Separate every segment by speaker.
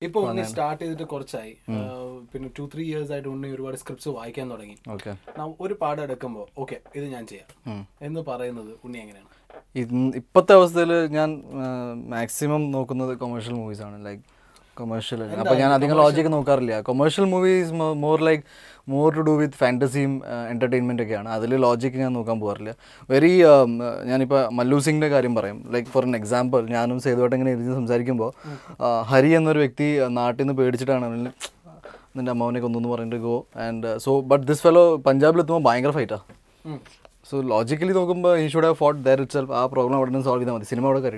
Speaker 1: ഇപ്പൊ ഉണ്ണി സ്റ്റാർട്ട് ചെയ്തിട്ട് കുറച്ചായി ആ, പിന്നെ ടു ത്രീ ഇയേഴ്സ് ആയിട്ട് ഉണ്ണി ഒരുപാട് സ്ക്രിപ്റ്റ്സ് വായിക്കാൻ തുടങ്ങി
Speaker 2: ഓക്കെ
Speaker 1: നാം ഒരു പാഠം എടുക്കുമ്പോൾ ഓക്കെ ഇത് ഞാൻ ചെയ്യാം എന്ന് പറയുന്നത് ഉണ്ണി എങ്ങനെയാണ്
Speaker 2: ഇപ്പോഴത്തെ അവസ്ഥയിൽ ഞാൻ മാക്സിമം നോക്കുന്നത് കൊമേഴ്ഷ്യൽ മൂവീസാണ് ലൈക്ക് കൊമേഴ്ഷ്യൽ അപ്പോൾ ഞാൻ അധികം ലോജിക്ക് നോക്കാറില്ല commercial movies more like more to do with ഫാൻറ്റസിയും എൻ്റർടൈൻമെൻ്റ് ഒക്കെയാണ് അതിൽ ലോജിക്ക് ഞാൻ നോക്കാൻ പോകാറില്ല വെരി ഞാനിപ്പോൾ മല്ലു സിംഗിൻ്റെ കാര്യം പറയും ലൈക്ക് ഫോർ എൻ എക്സാമ്പിൾ ഞാനും സേതുവായിട്ട് ഇങ്ങനെ ഇരുന്ന് സംസാരിക്കുമ്പോൾ ഹരി എന്നൊരു വ്യക്തി നാട്ടിൽ നിന്ന് പേടിച്ചിട്ടാണ് അവന് നിൻ്റെ അമ്മാവനെ കൊന്നു പറഞ്ഞിട്ട് go and so but this fellow പഞ്ചാബിലെത്തുമ്പോൾ ഭയങ്കര ഫൈറ്റാണ്
Speaker 1: ഉം.
Speaker 2: സോ ലോജിക്കലി നോക്കുമ്പോൾ ഈ should have fought there itself ആ പ്രോബ്ലം അവിടെ നിന്ന് സോൾവ് ചെയ്താൽ മതി സിനിമ അവിടെ കറിയും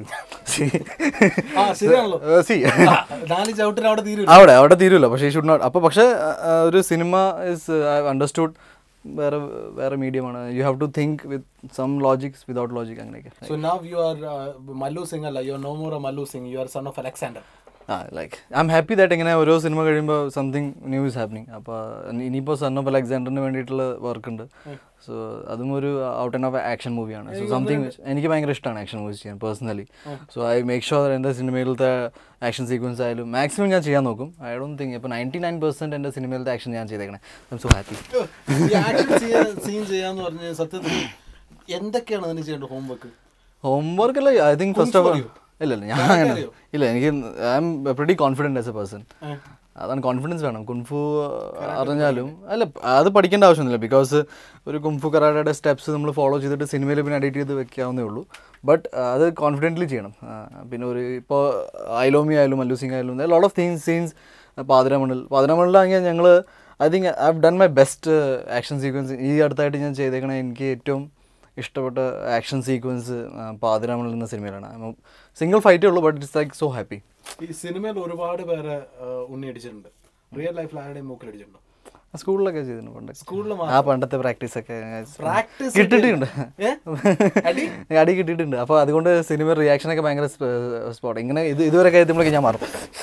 Speaker 1: ആ ശരിയാണല്ലോ
Speaker 2: സി
Speaker 1: ആ, നാല് ചവിട്ടിന് അവിടെ തീരും
Speaker 2: അവിടെ അവിടെ തീരുമല്ലോ പക്ഷേ ഈ ഷുഡ് നോട്ട് അപ്പോൾ പക്ഷേ ആ, ഒരു സിനിമ ഇസ് അണ്ടർസ്റ്റുഡ് വേറെ വേറെ മീഡിയമാണ് you have to think with some logics without logic അങ്ങനെയൊക്കെ
Speaker 1: so now you are Mallu Singh അല്ല you are no more Mallu Singh you are son of Alexander
Speaker 2: ah like I'm happy that ഇങ്ങനെ ഓരോ cinema കഴിയുമ്പോൾ something new is happening അപ്പോൾ ഇനിയിപ്പോൾ son of അലക്സാണ്ടറിന് വേണ്ടിയിട്ടുള്ള work ഉണ്ട് so അതും ഒരു ഔട്ട് ആൻഡ് ഓഫ് ആക്ഷൻ മൂവിയാണ് സോ സംതിങ് എനിക്ക് ഭയങ്കര ഇഷ്ടമാണ് ആക്ഷൻ മൂവീസ് ചെയ്യാൻ personally so I make sure എൻ്റെ സിനിമയിലത്തെ ആക്ഷൻ സീക്വൻസ് ആയാലും മാക്സിമം ഞാൻ ചെയ്യാൻ നോക്കും ഐ ഡോണ്ട് തിങ്ക് ഇപ്പോൾ നയൻറ്റി നയൻ പെർസെൻറ്റ് എൻ്റെ സിനിമയിലത്തെ ആക്ഷൻ ഞാൻ ചെയ്തേക്കണേ ഐ എം സോ ഹാപ്പി
Speaker 1: ഈ ആക്ഷൻ സീൻ ചെയ്യാന്ന് പറഞ്ഞ സത്യത്തിൽ എന്തൊക്കെയാണ് അതിന് ചെയ്യേണ്ടത് ഹോംവർക്ക്
Speaker 2: ഹോംവർക്ക് അല്ല I think first of all
Speaker 1: അറിയോ?
Speaker 2: ഇല്ല ഇല്ല ഞാൻ അങ്ങനെ ഇല്ല എനിക്ക് I'm pretty confident as a person അതാണ് കോൺഫിഡൻസ് വേണം കുൻഫു അറിഞ്ഞാലും അല്ല അത് പഠിക്കേണ്ട ആവശ്യമൊന്നുമില്ല ബിക്കോസ് ഒരു കുംഫു കറാട്ടയുടെ സ്റ്റെപ്സ് നമ്മൾ ഫോളോ ചെയ്തിട്ട് സിനിമയിൽ പിന്നെ എഡിറ്റ് ചെയ്ത് വെക്കാവുന്നേ ഉള്ളൂ ബട്ട് അത് കോൺഫിഡൻ്റ്ലി ചെയ്യണം ആ, പിന്നെ ഒരു ഇപ്പോൾ ഐലോമി ആയാലും മല്ലു സിംഗ് ആയാലും ലോട്ട് ഓഫ് തിങ്സ് സീൻസ് പാതിരമണിൽ പാതിരമണിലാണെങ്കിൽ ഞങ്ങൾ I think I have done my best action sequence ഈ അടുത്തായിട്ട് ഞാൻ ചെയ്തേക്കണ എനിക്ക് ഏറ്റവും ഇഷ്ടപ്പെട്ട ആക്ഷൻ സീക്വൻസ് പാതിരാമണിൽ എന്ന സിനിമയിലാണ് സിംഗിൾ ഫൈറ്റേ ഉള്ളൂ but it's like so happy
Speaker 1: ഈ സിനിമയിൽ ഒരുപാട് പേരെ ആ, ഉണ്ണി അടിച്ചിട്ടുണ്ട് റിയൽ ലൈഫിൽ ആരുടെയും മൂക്കിൽ അടിച്ചിട്ടുണ്ടോ
Speaker 2: സ്കൂളിലൊക്കെ ചെയ്തിട്ടുണ്ട് പണ്ട്
Speaker 1: സ്കൂളിൽ
Speaker 2: ആ പണ്ടത്തെ പ്രാക്ടീസ് ഒക്കെ
Speaker 1: പ്രാക്ടീസ്
Speaker 2: കിട്ടിയിട്ടുണ്ട്
Speaker 1: ഏ? അടി
Speaker 2: അടി കിട്ടിയിട്ടുണ്ട് അപ്പോൾ അതുകൊണ്ട് സിനിമ റിയാക്ഷൻ ഒക്കെ ഭയങ്കര സ്പോട്ട് ഇങ്ങനെ ഇത് ഇതുവരെ കഴിയുമ്പോഴേക്കും ഞാൻ മാറും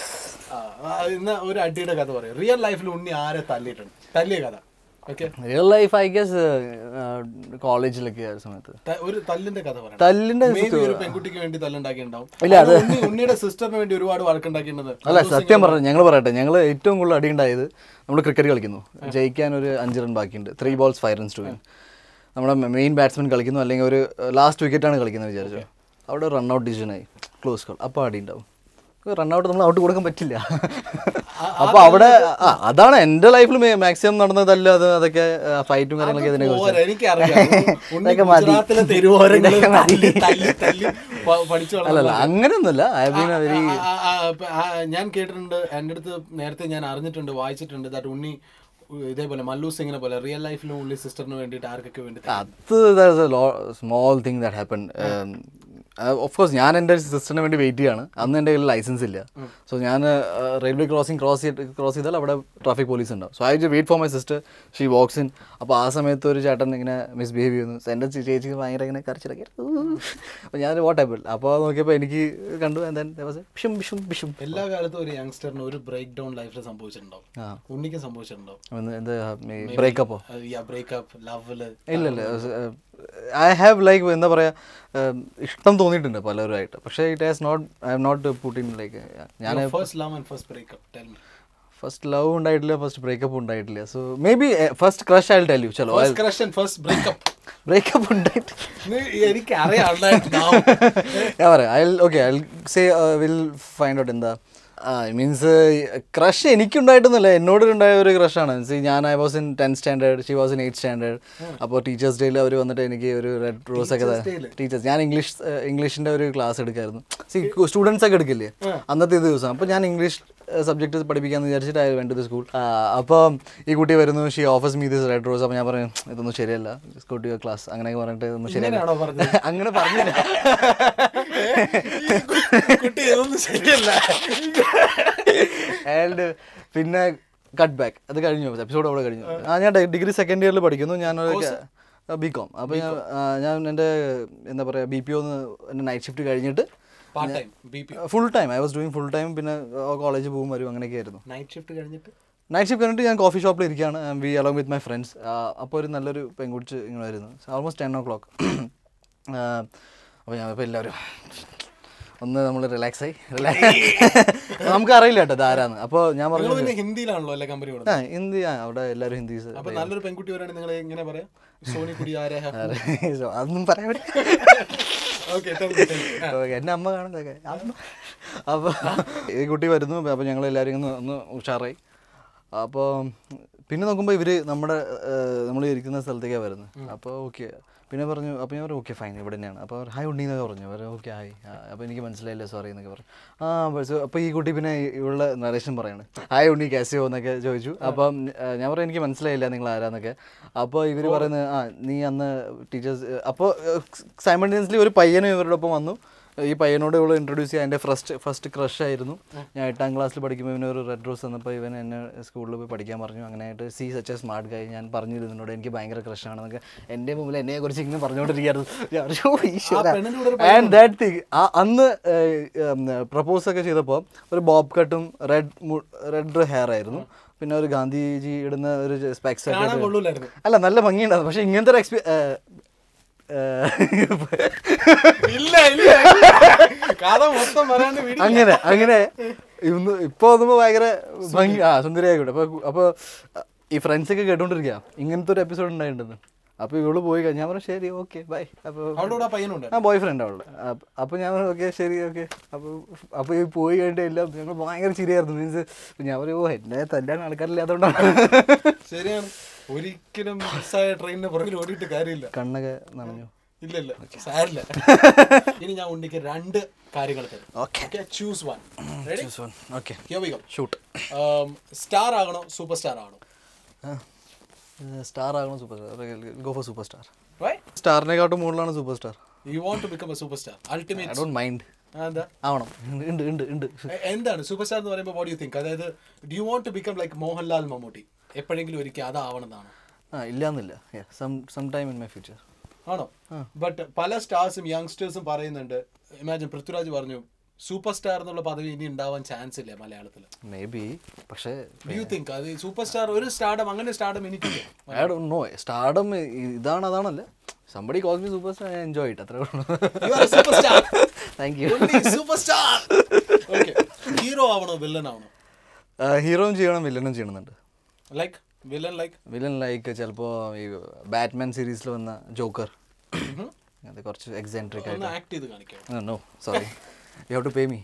Speaker 1: ആ, ആ, ഇന്ന് ഒരു അടിയുടെ കഥ പറയാം റിയൽ ലൈഫിൽ ഉണ്ണി ആരെ തല്ലിയിട്ടുണ്ട് തല്ലിയ കഥ okay
Speaker 2: real life I guess കോളേജിലൊക്കെ ആ സമയത്ത്
Speaker 1: ഒരു തല്ലിന്റെ കഥ പറയാം
Speaker 2: തല്ലിൻ്റെ
Speaker 1: Maybe ഒരു പെൺകുട്ടിക്ക് വേണ്ടി തല്ലുണ്ടാക്കിയിട്ടുണ്ടാവും
Speaker 2: ഇല്ല,
Speaker 1: അത് ഉണ്ണി ഉണ്ണിയുടെ സിസ്റ്ററിന് വേണ്ടി ഒരുപാട് വഴക്കുണ്ടാക്കിയിട്ടുണ്ട്
Speaker 2: അല്ല സത്യം പറഞ്ഞു ഞങ്ങൾ പറയട്ടെ ഞങ്ങൾ ഏറ്റവും കൂടുതൽ അടി ഉണ്ടായത് നമ്മൾ ക്രിക്കറ്റ് കളിക്കുന്നു ജയിക്കാൻ ഒരു അഞ്ച് റൺ ബാക്കിയുണ്ട് three balls five runs to win നമ്മുടെ മെയിൻ ബാറ്റ്സ്മാൻ കളിക്കുന്നു അല്ലെങ്കിൽ ഒരു ലാസ്റ്റ് വിക്കറ്റാണ് കളിക്കുന്നത് വിചാരിച്ചു അവിടെ റൺ ഔട്ട് ഡിസിഷനായി ക്ലോസ് കോൾ അപ്പോൾ അടി ഉണ്ടാവും റൺ ഔട്ട് നമ്മൾ ഔട്ട് കൊടുക്കാൻ പറ്റില്ല അപ്പോൾ അവിടെ ആ, അതാണ് എൻ്റെ ലൈഫിൽ മാക്സിമം നടന്നതല്ല അത് അതൊക്കെ ഫൈറ്റും കാര്യങ്ങളൊക്കെ ഇതിനെ
Speaker 1: പോരാ, എനിക്കറിയാം ഉണ്ണി ഗുജറാത്തിലെ തെരുവോരങ്ങളിൽ തല്ലി തല്ലി തല്ലി പ- പഠിച്ചു വളർന്ന
Speaker 2: അല്ലല്ല അങ്ങനെയൊന്നുമല്ല ഐ ബീൻ എ വെരി
Speaker 1: ആ, ആ, ആ, ഇപ്പൊ, ആ, ഞാൻ കേട്ടിട്ടുണ്ട് എൻ്റെ അടുത്ത് നേരത്തെ ഞാൻ അറിഞ്ഞിട്ടുണ്ട് വായിച്ചിട്ടുണ്ട് ദാറ്റ് ഉണ്ണി ഇതേപോലെ മല്ലു സിംഗിനെ പോലെ റിയൽ ലൈഫിലും ഉള്ളി സിസ്റ്ററിന് വേണ്ടിയിട്ട് ആർക്കൊക്കെ വേണ്ടി
Speaker 2: അത് small thing that happen of course ഞാൻ എൻ്റെ സിസ്റ്ററിന് വേണ്ടി വെയിറ്റ് ചെയ്യാണ് അന്ന് എൻ്റെ കയ്യിൽ ലൈസൻസ് ഇല്ല സോ ഞാൻ റെയിൽവേ ക്രോസിംഗ് ക്രോസ് ചെയ്ത് ക്രോസ് ചെയ്താൽ അവിടെ ട്രാഫിക് പോലീസ് ഉണ്ടാവും സോ ഐ ജി wait for my sister she walks in അപ്പോൾ ആ സമയത്ത് ഒരു ചേട്ടൻ ഇങ്ങനെ മിസ്ബിഹേവ് ചെയ്യുന്നു So എൻ്റെ ചേ- ചേച്ചിക്ക് ഭയങ്കര ഇങ്ങനെ കരച്ചിലൊക്കെ അപ്പോൾ ഞാൻ വാട്ട് ആപ്പിൾ അപ്പോൾ നോക്കിയപ്പോൾ എനിക്ക് കണ്ടു എന്താ ബിഷും ബിഷും ബിഷും
Speaker 1: എല്ലാ കാലത്തും ഒരു യങ്സ്റ്ററിന് ഒരു ബ്രേക്ക് ഡൗൺ ലൈഫിൽ സംഭവിച്ചിട്ടുണ്ടാവും
Speaker 2: ആ
Speaker 1: ഉണ്ണിക്ക് സംഭവിച്ചിട്ടുണ്ടാവും
Speaker 2: എന്താ ബ്രേക്കപ്പോ
Speaker 1: ബ്രേക്കപ്പ് ലവില്
Speaker 2: ഇല്ല ഇല്ല ഐ ഹാവ് ലൈക്ക് എന്താ പറയുക ഇഷ്ടം തോന്നിയിട്ടുണ്ട് പലരുമായിട്ട് പക്ഷേ it has not I have not put in like ഞാൻ
Speaker 1: first love and first breakup tell me
Speaker 2: first love ഉണ്ടായിട്ടില്ല ഫസ്റ്റ് ബ്രേക്കപ്പ് ഉണ്ടായിട്ടില്ല so maybe first crush ആയി ടെൽ യു ചലോ
Speaker 1: first crush and first breakup
Speaker 2: breakup ഉണ്ടായിട്ട്
Speaker 1: എനിക്ക് അറിയാം
Speaker 2: ഞാൻ പറയാം I okay I say will find out എന്താ മീൻസ് ക്രഷ് എനിക്കുണ്ടായിട്ടൊന്നുമില്ല എന്നോട് ഉണ്ടായ ഒരു ക്രഷാണ് സി ഞാൻ I was in tenth standard she was in eighth standard അപ്പോൾ ടീച്ചേഴ്സ് ഡേയിൽ അവർ വന്നിട്ട് എനിക്ക് ഒരു റെഡ് റോസ് ഒക്കെ ടീച്ചേഴ്സ് ഞാൻ ഇംഗ്ലീഷ് ഇംഗ്ലീഷിൻ്റെ ഒരു ക്ലാസ് എടുക്കായിരുന്നു സി സ്റ്റുഡൻസ് ഒക്കെ എടുക്കില്ലേ അന്നത്തെ ദിവസം അപ്പോൾ ഞാൻ ഇംഗ്ലീഷ് സബ്ജക്റ്റ് പഠിപ്പിക്കാമെന്ന് വിചാരിച്ചിട്ട് ഐ വെൻറ്റ് ടു സ്കൂൾ അപ്പോൾ ഈ കുട്ടി വരുന്നു she offers me this red rose അപ്പോൾ ഞാൻ പറയും ഇതൊന്നും ശരിയല്ല സ്കൂട്ടി ക്ലാസ് അങ്ങനെയൊക്കെ പറഞ്ഞിട്ട് ഇതൊന്നും ശരിയല്ല
Speaker 1: ഇങ്ങനെയാണോ പറഞ്ഞത്
Speaker 2: അങ്ങനെ പറഞ്ഞില്ല
Speaker 1: കുട്ടി ഇതൊന്നും ശരിയല്ല
Speaker 2: ആൻഡ് പിന്നെ കട്ട് ബാക്ക് അത് കഴിഞ്ഞു എപ്പിസോഡ് അവിടെ കഴിഞ്ഞു ആ ഞാൻ ഡിഗ്രി സെക്കൻഡ് ഇയറിൽ പഠിക്കുന്നു ഞാൻ ബി കോം അപ്പോൾ ഞാൻ ആ, ഞാൻ എൻ്റെ എന്താ പറയുക ബി പി ഒന്ന് എൻ്റെ നൈറ്റ് ഷിഫ്റ്റ് കഴിഞ്ഞിട്ട്
Speaker 1: part time B P
Speaker 2: full time I was doing full time പിന്നെ കോളേജ് പോകും വരും അങ്ങനെയൊക്കെ ആയിരുന്നു
Speaker 1: നൈറ്റ് ഷിഫ്റ്റ് കഴിഞ്ഞിട്ട്
Speaker 2: നൈറ്റ് ഷിഫ്റ്റ് കഴിഞ്ഞിട്ട് ഞാൻ കോഫി ഷോപ്പിൽ ഇരിക്കുകയാണ് we along with my friends അപ്പോൾ ഒരു നല്ലൊരു പെൺകുടിച്ച് ഇങ്ങനെ വരുന്നു ഓൾമോസ്റ്റ് ടെൻ ഓ ക്ലോക്ക് അപ്പോൾ ഞാൻ ഇപ്പോൾ എല്ലാവരും ഒന്ന് നമ്മൾ റിലാക്സ് ആയി നമുക്ക് അറിയില്ല കേട്ടോ ഇത് ആരാന്ന് അപ്പോൾ ഞാൻ പറഞ്ഞു
Speaker 1: നിങ്ങൾ പിന്നെ ഹിന്ദിയിലാണല്ലോ അല്ലേ കമ്പനി കൊടുക്കുന്നത്
Speaker 2: ആ ഹിന്ദി ആ അവിടെ എല്ലാവരും ഹിന്ദീസ്
Speaker 1: അപ്പൊ നല്ലൊരു പെൺകുട്ടി വരാണെങ്കിൽ നിങ്ങൾ എങ്ങനെ പറയാം സോനി കുടി ആരെ
Speaker 2: അതൊന്നും പറയാൻ പറ്റില്ല
Speaker 1: ഓക്കെ
Speaker 2: ഓക്കേ, എന്റെ അമ്മ കാണുന്നതൊക്കെ അപ്പോൾ ഈ കുട്ടി വരുന്നു അപ്പോൾ ഞങ്ങൾ എല്ലാവരും ഒന്ന് ഒന്ന് ഉഷാറായി അപ്പോൾ പിന്നെ നോക്കുമ്പോൾ ഇവർ നമ്മുടെ നമ്മൾ ഇരിക്കുന്ന സ്ഥലത്തേക്കാണ് വരുന്നത് അപ്പോൾ ഓക്കെ പിന്നെ പറഞ്ഞു അപ്പോൾ ഞാൻ പറഞ്ഞു ഓക്കെ ഫൈൻ ഇവിടെ തന്നെയാണ് അപ്പോൾ അവർ ഹായ് ഉണ്ണി എന്നൊക്കെ പറഞ്ഞു അവർ ഓക്കെ ഹായ് അപ്പോൾ എനിക്ക് മനസ്സിലായില്ല സോറി എന്നൊക്കെ പറഞ്ഞു ആ പക്ഷേ അപ്പോൾ ഈ കുട്ടി പിന്നെ ഇവളുടെ നരേഷൻ പറയാണ് ഹായ് ഉണ്ണി കാസിയോ എന്നൊക്കെ ചോദിച്ചു അപ്പം ആ, ഞാൻ പറഞ്ഞു എനിക്ക് മനസ്സിലായില്ല നിങ്ങൾ ആരാന്നൊക്കെ അപ്പോൾ ഇവർ പറയുന്നത് ആ നീ അന്ന് ടീച്ചേഴ്സ് അപ്പോൾ സൈമൾട്ടേനിയസ്ലി ഒരു പയ്യനും ഇവരുടെ ഒപ്പം വന്നു ഈ പയ്യനോട് ഇവള് ഇൻട്രൊഡ്യൂസ് ചെയ്യാൻ എൻ്റെ ഫസ്റ്റ് ഫസ്റ്റ് ക്രഷ് ആയിരുന്നു ഞാൻ എട്ടാം ക്ലാസ്സിൽ പഠിക്കുമ്പോൾ ഇവന് ഒരു റെഡ് റോസ് തന്നപ്പോൾ ഇവൻ എന്നെ സ്കൂളിൽ പോയി പഠിക്കാൻ പറഞ്ഞു അങ്ങനെ ആയിട്ട് see such a smart guy ഞാൻ പറഞ്ഞിരുന്നോട് എനിക്ക് ഭയങ്കര ക്രഷാണെന്നൊക്കെ എൻ്റെ മുമ്പിൽ എന്നെ കുറിച്ച് ഇങ്ങനെ പറഞ്ഞുകൊണ്ടിരിക്കുകയായിരുന്നു ആൻഡ് ദാറ്റ് തിങ് അന്ന് പ്രപ്പോസ് ഒക്കെ ചെയ്തപ്പോൾ ഒരു ബോബ് കട്ടും റെഡ് റെഡ് ഹെയർ ആയിരുന്നു പിന്നെ ഒരു ഗാന്ധിജി ഇടുന്ന ഒരു സ്പെക്സ് ഒക്കെ
Speaker 1: കാണാൻ
Speaker 2: ഇട്ട്
Speaker 1: കൊള്ളൂലായിരുന്നു
Speaker 2: അല്ല നല്ല ഭംഗിയുണ്ടായിരുന്നു പക്ഷെ ഇങ്ങനത്തെ ഒരു എക്സ്പീ
Speaker 1: ഇല്ല ഇല്ല ഇല്ല. കഥ മൊത്തം പറയാണ്ട് വീട്ടിൽ
Speaker 2: അങ്ങനെ അങ്ങനെ ഇന്ന് ഇപ്പൊ നോക്കുമ്പോ ഭയങ്കര ഭംഗി ആ സുന്ദരിയായിക്കോട്ടെ അപ്പൊ അപ്പൊ ഈ ഫ്രണ്ട്സ് ഒക്കെ കേട്ടോണ്ടിരിക്കുക ഇങ്ങനത്തെ ഒരു എപ്പിസോഡ് ഉണ്ടായിട്ടുണ്ടെന്ന് അപ്പൊ ഇവള് പോയി കഴിഞ്ഞ് ഞാൻ പറഞ്ഞു ശരി ഓക്കെ ബൈ അപ്പൊ
Speaker 1: അവളുടെ കൂടെ ആ പയ്യനുണ്ട്
Speaker 2: ആ ബോയ് ഫ്രണ്ട് അവളുടെ അപ്പ- അപ്പൊ ഞാൻ പറഞ്ഞു ഓക്കെ ശരി ഓക്കെ അപ്പൊ അപ്പൊ ഈ പോയി കഴിഞ്ഞിട്ട് എല്ലാം ഞങ്ങൾ ഭയങ്കര ചിരിയായിരുന്നു മീൻസ് ഞാൻ പറയും ഓ എന്നെ തല്ലാൻ ആൾക്കാരില്ലാത്തതുകൊണ്ടാണ്
Speaker 1: ശരിയാണ് ഒരിക്കലും മിസ്സായ ട്രെയിനിന് പുറകിൽ ഓടിയിട്ട് കാര്യമില്ല
Speaker 2: കണ്ണൊക്കെ നനഞ്ഞു
Speaker 1: ഇല്ല ഇല്ല സാരില്ല ഇനി ഞാൻ ഉണ്ണിക്ക് രണ്ട് കാര്യങ്ങൾ തരും
Speaker 2: okay
Speaker 1: choose one ready
Speaker 2: okay
Speaker 1: here we go
Speaker 2: shoot
Speaker 1: star ആകണോ സൂപ്പർ സ്റ്റാർ ആകണോ
Speaker 2: സ്റ്റാർ ആകണം superstar go for superstar
Speaker 1: right
Speaker 2: സ്റ്റാറിനെക്കാട്ടും മുകളിലാണ് superstar
Speaker 1: you want to become a superstar
Speaker 2: I
Speaker 1: ultimate
Speaker 2: don't mind
Speaker 1: എന്താ
Speaker 2: ആവണം ഉണ്ട് ഉണ്ട് ഉണ്ട്
Speaker 1: എ- എന്താണ് സൂപ്പർ സ്റ്റാർ എന്ന് പറയുമ്പോൾ വാട്ട് യു തിങ്ക് അതായത് do you want to become like Mohanlal Mammootty എപ്പോഴെങ്കിലും ഒരിക്കൽ അതാവണമെന്നാണ്
Speaker 2: ആ ഇല്ലാന്നില്ല some some time in my future
Speaker 1: ആണോ ബട്ട് പല സ്റ്റാർസും യങ്സ്റ്റേഴ്സും പറയുന്നുണ്ട് ഇമാജിൻ പൃഥ്വിരാജ് പറഞ്ഞു സൂപ്പർ സ്റ്റാർ എന്നുള്ള പദവി ഇനി ഉണ്ടാവാൻ ചാൻസ് ഇല്ല മലയാളത്തിൽ
Speaker 2: മേ ബി പക്ഷേ
Speaker 1: ഡു യു തിങ്ക് അത് സൂപ്പർ സ്റ്റാർ ഒരു സ്റ്റാർഡം അങ്ങനെ സ്റ്റാർഡം എനിക്കില്ല
Speaker 2: ഐ ഡോണ്ട് നോ സ്റ്റാർഡം ഇതാണ് അതാണല്ല somebody call me superstar enjoy it അത്രേ ഉള്ളൂ
Speaker 1: superstar
Speaker 2: thank you
Speaker 1: superstar okay hero ആവണോ വില്ലൻ ആവണോ
Speaker 2: ഹീറോയും ചെയ്യണം വില്ലനും ചെയ്യണമെന്നുണ്ട്
Speaker 1: like villain like
Speaker 2: villain like ചിലപ്പോൾ ഈ ബാറ്റ്മാൻ സീരീസിൽ വന്ന ജോക്കർ അത് കുറച്ച് എക്സെൻട്രിക്
Speaker 1: ഒന്ന് ആക്ട് ചെയ്ത് കാണിക്കാം
Speaker 2: ആയിട്ട് no sorry you have to pay me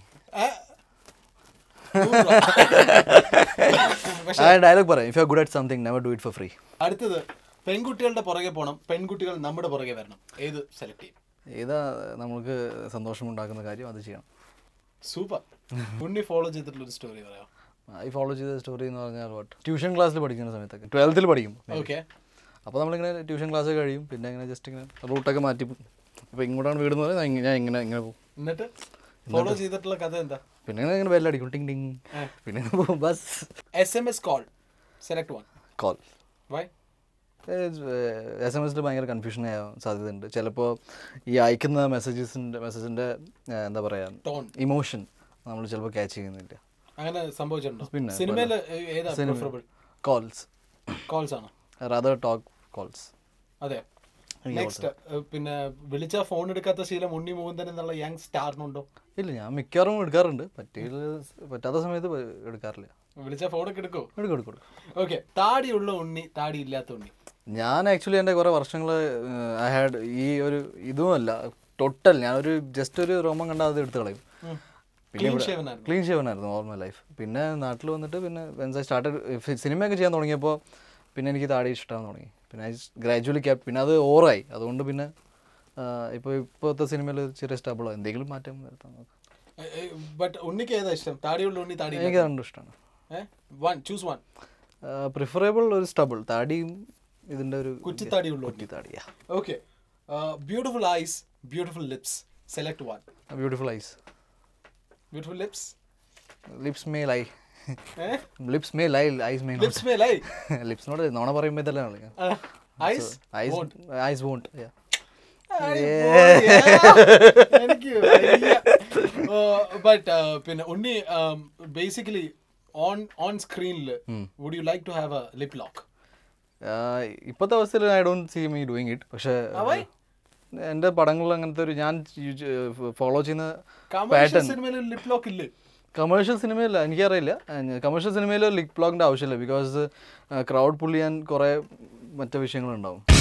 Speaker 2: ആ ഡയലോഗ് പറയാം if you good at something never do it for free
Speaker 1: അടുത്തത് പെൺകുട്ടികളുടെ പുറകെ പോണം പെൺകുട്ടികൾ നമ്മുടെ പുറകെ വരണം ഏത് സെലക്ട് ചെയ്യും
Speaker 2: ഏതാ നമുക്ക് സന്തോഷമുണ്ടാക്കുന്ന കാര്യം അത് ചെയ്യണം
Speaker 1: സൂപ്പർ ഉണ്ണി ഫോളോ ചെയ്തിട്ടുള്ള ഒരു സ്റ്റോറി പറയാം
Speaker 2: ഈ ഫോളോ ചെയ്ത സ്റ്റോറി എന്ന് പറഞ്ഞാൽ വാട്ട് ട്യൂഷൻ ക്ലാസ്സിൽ പഠിക്കുന്ന സമയത്തൊക്കെ ട്വൽത്തിൽ പഠിക്കും
Speaker 1: ഓക്കെ
Speaker 2: അപ്പോൾ നമ്മളിങ്ങനെ ട്യൂഷൻ ക്ലാസ് കഴിയും പിന്നെ ഇങ്ങനെ ജസ്റ്റ് ഇങ്ങനെ റൂട്ടൊക്കെ മാറ്റി ഇപ്പോൾ ഇങ്ങോട്ടാണ് വീടെന്ന് പറഞ്ഞാൽ ഞാൻ ഇങ്ങനെ- ഞാൻ ഇങ്ങനെ ഇങ്ങനെ പോകും
Speaker 1: എന്നിട്ട് ഫോളോ ചെയ്തിട്ടുള്ള കഥ എന്താ
Speaker 2: പിന്നെ ഇങ്ങനെ ഇങ്ങനെ ബെല്ലടിക്കും ടിങ് ടിങ് പിന്നെ ഇങ്ങനെ പോകും ബസ്
Speaker 1: S M S call select one
Speaker 2: call
Speaker 1: why
Speaker 2: S M എസിൽ ഭയങ്കര കൺഫ്യൂഷൻ ആവാൻ സാധ്യതയുണ്ട് ചിലപ്പോൾ ഈ അയക്കുന്ന മെസ്സേജസിൻ്റെ മെസ്സേജിൻ്റെ എന്താ പറയുക
Speaker 1: ടോൺ
Speaker 2: ഇമോഷൻ നമ്മൾ ചിലപ്പോൾ ക്യാച്ച് ചെയ്യുന്നില്ല
Speaker 1: അങ്ങനെ സംഭവിച്ചിട്ടുണ്ടോ
Speaker 2: പിന്നെ,
Speaker 1: സിനിമയിൽ ഏതാ പ്രിഫറബിൾ
Speaker 2: കോൾസ്
Speaker 1: കോൾസ് ആണോ
Speaker 2: റദർ ടോക്ക് കോൾസ്
Speaker 1: അതെ നെക്സ്റ്റ് പിന്നെ വിളിച്ച ഫോൺ എടുക്കാത്ത ശീലം ഉണ്ണി മുകുന്ദൻ എന്നുള്ള യങ് സ്റ്റാറിനുണ്ടോ
Speaker 2: ഇല്ല ഞാൻ മിക്കവാറും എടുക്കാറുണ്ട് പറ്റിയ പറ്റാത്ത സമയത്ത് പ- എടുക്കാറില്ല
Speaker 1: വിളിച്ച ഫോണൊക്കെ എടുക്കോ
Speaker 2: എടുക്കും എടുക്കും എടുക്കും.
Speaker 1: ഓക്കെ താടിയുള്ള ഉണ്ണി താടി ഇല്ലാത്ത ഉണ്ണി
Speaker 2: ഞാൻ ആക്ച്വലി എൻ്റെ കുറേ വർഷങ്ങൾ ഐ ഹാഡ് ഈ ഒരു ഇതുമല്ല ടോട്ടൽ ഞാനൊരു ജസ്റ്റ് ഒരു രോമം കണ്ടാൽ അത് എടുത്ത് കളയും
Speaker 1: ക്ലീൻ ഷേവൻ ആയിരുന്നു
Speaker 2: ക്ലീൻ ഷേവനായിരുന്നു ഓൾ മൈ ലൈഫ് പിന്നെ നാട്ടിൽ വന്നിട്ട് പിന്നെ വെൻസ് ഐ സ്റ്റാർട്ടഡ് സിനിമയൊക്കെ ചെയ്യാൻ തുടങ്ങിയപ്പോൾ പിന്നെ എനിക്ക് താടി ഇഷ്ടമാകാൻ തുടങ്ങി പിന്നെ ഐ ഗ്രാജുവലി ക്യാപ് പിന്നെ അത് ഓവറായി അതുകൊണ്ട് പിന്നെ ഇപ്പോൾ ഇപ്പോഴത്തെ സിനിമയിൽ ചെറിയ സ്റ്റബിളോ എന്തെങ്കിലും മാറ്റം വരുത്താൻ നോക്കാം
Speaker 1: ബട്ട് ഉണ്ണിക്ക് ഏതാ ഇഷ്ടം താടിയുള്ള ഉണ്ണി താടി
Speaker 2: എനിക്ക് രണ്ടും ഇഷ്ടമാണ്
Speaker 1: വൺ ചൂസ് വൺ
Speaker 2: പ്രിഫറബിൾ ഒരു സ്റ്റബിൾ താടിയും ഇതിൻ്റെ ഒരു
Speaker 1: കുറ്റിത്താടിയുള്ള ഉണ്ണി
Speaker 2: കുറ്റി താടിയാ
Speaker 1: okay beautiful eyes beautiful lips select one
Speaker 2: beautiful eyes
Speaker 1: beautiful lips
Speaker 2: lips may lie lips may lie eyes may
Speaker 1: lips may lie
Speaker 2: ലിപ്സിനോട് നോണ പറയുമ്പോൾ ഇതെല്ലാം
Speaker 1: ഐസ്
Speaker 2: ഐസ് ഐസ് വോണ്ട്
Speaker 1: എനിക്ക് ബട്ട് പിന്നെ ഉണ്ണി ബേസിക്കലി ഓൺ ഓൺ സ്ക്രീനിൽ would you like to have a lip lock
Speaker 2: ഇപ്പോഴത്തെ അവസ്ഥയിൽ I don't see me doing it പക്ഷേ
Speaker 1: why?
Speaker 2: എൻ്റെ പടങ്ങളിൽ അങ്ങനത്തെ ഒരു ഞാൻ ഫോളോ ചെയ്യുന്ന
Speaker 1: കമേഴ്ഷ്യൽ സിനിമയിൽ ലിപ് ലോക്ക് ഇല്ലേ
Speaker 2: കമേഴ്ഷ്യൽ സിനിമയില്ല എനിക്കറിയില്ല കമേഴ്ഷ്യൽ സിനിമയിൽ ലിക് ബ്ലോഗിൻ്റെ ആവശ്യമില്ല ബിക്കോസ് ക്രൗഡ് പുള്ളി ചെയ്യാൻ കുറേ മറ്റു വിഷയങ്ങളുണ്ടാവും